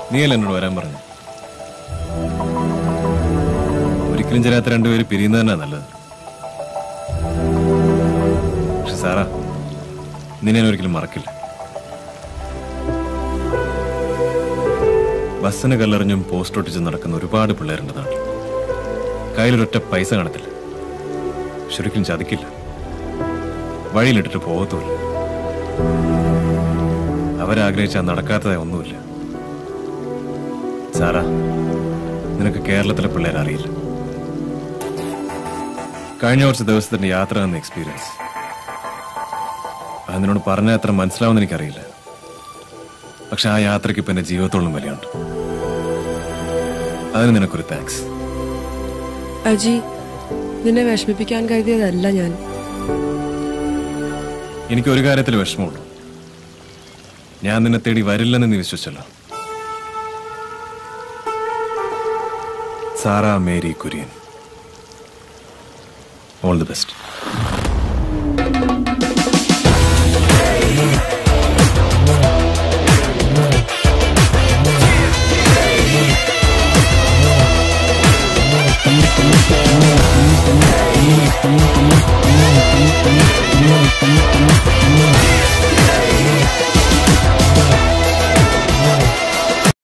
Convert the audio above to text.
നീയല്ല എന്നോട് വരാൻ പറഞ്ഞു ഒരിക്കലും ചേരാത്ത രണ്ടുപേര് പിരിയുന്നത് തന്നെ നല്ലത് പക്ഷെ സാറാ നിന്നെ ഞാൻ ഒരിക്കലും മറക്കില്ല ബസ്സിന് കല്ലെറിഞ്ഞും പോസ്റ്റ് ഒട്ടിച്ചും നടക്കുന്ന ഒരുപാട് പിള്ളേരുണ്ട് നാട്ടിൽ കയ്യിലൊരൊറ്റ പൈസ കാണത്തില്ല ശരിക്കും ചതിക്കില്ല വഴിയിലിട്ടിട്ട് പോകത്തുമില്ല അവരാഗ്രഹിച്ചാൽ നടക്കാത്തതായി ഒന്നുമില്ല സാറാ നിനക്ക് കേരളത്തിലെ പിള്ളേരെ അറിയില്ല കഴിഞ്ഞ കുറച്ച് ദിവസത്തിന്റെ യാത്ര എന്ന എക്സ്പീരിയൻസ് അത് നിന്നോട് പറഞ്ഞാൽ എത്ര മനസ്സിലാവുമെന്ന് എനിക്കറിയില്ല പക്ഷെ ആ യാത്രയ്ക്ക് ഇപ്പൊ എന്റെ ജീവിതത്തോളം വിലയുണ്ട് അതിന് നിനക്കൊരു താങ്ക്സ് അജി നിന്നെ വിഷമിപ്പിക്കാൻ കരുതിയതല്ല ഞാൻ എനിക്ക് ഒരു കാര്യത്തിൽ വിഷമമുള്ളൂ ഞാൻ നിന്നെ തേടി വരില്ലെന്ന് നീ വിശ്വസിച്ചല്ലോ Sara Mary Kurian all the best